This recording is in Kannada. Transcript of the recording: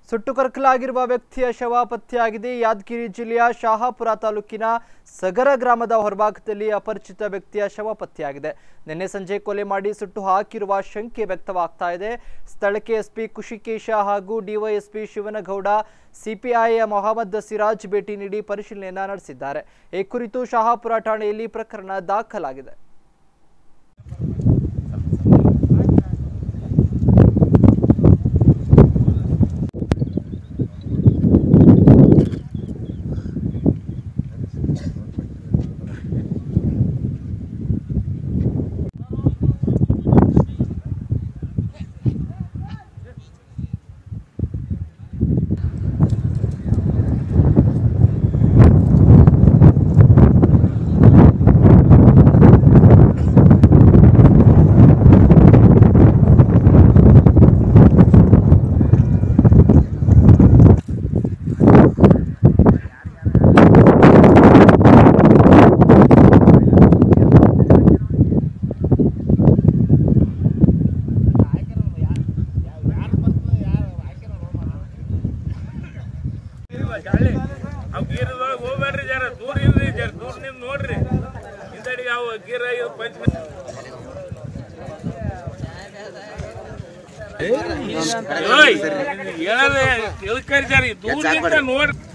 ಸುಟ್ಟು ಕರಕಲಾಗಿರುವ ವ್ಯಕ್ತಿಯ ಶವ ಪತ್ತೆಯಾಗಿದೆ ಯಾದಗಿರಿ ಜಿಲ್ಲೆಯ ಶಹಾಪುರ ತಾಲೂಕಿನ ಸಗರ ಗ್ರಾಮದ ಹೊರಭಾಗದಲ್ಲಿ ಅಪರಿಚಿತ ವ್ಯಕ್ತಿಯ ಶವ ಪತ್ತೆಯಾಗಿದೆ ನಿನ್ನೆ ಸಂಜೆ ಕೊಲೆ ಮಾಡಿ ಸುಟ್ಟು ಹಾಕಿರುವ ಶಂಕೆ ವ್ಯಕ್ತವಾಗ್ತಾ ಇದೆ ಸ್ಥಳಕ್ಕೆ ಎಸ್ಪಿ ಕುಶಿಕೇಶ ಹಾಗೂ ಡಿವೈಎಸ್ಪಿ ಶಿವನಗೌಡ ಸಿಪಿಐ ಮೊಹಮ್ಮದ್ ಸಿರಾಜ್ ಭೇಟಿ ನೀಡಿ ಪರಿಶೀಲನೆಯನ್ನ ನಡೆಸಿದ್ದಾರೆ ಈ ಕುರಿತು ಶಹಾಪುರ ಠಾಣೆಯಲ್ಲಿ ಪ್ರಕರಣ ದಾಖಲಾಗಿದೆ ಅವ್ ಗೀರದೊಳಗೆ ಹೋಗ್ಬೇಡ್ರಿ ಜರ ದೂರ ಇರ್ರಿ ಜರ ದೂರ ನಿಂತ್ ನೋಡ್ರಿ ಹಿಂದಡಿಗೆ ಅವು ಗೀರ ಇದು ಪಂಚ ಓಯ್ ಹೇಳದೆ ತಿಳ್ಕರಿ ಜರ ದೂರ ನಿಂತ ನೋಡ್ರಿ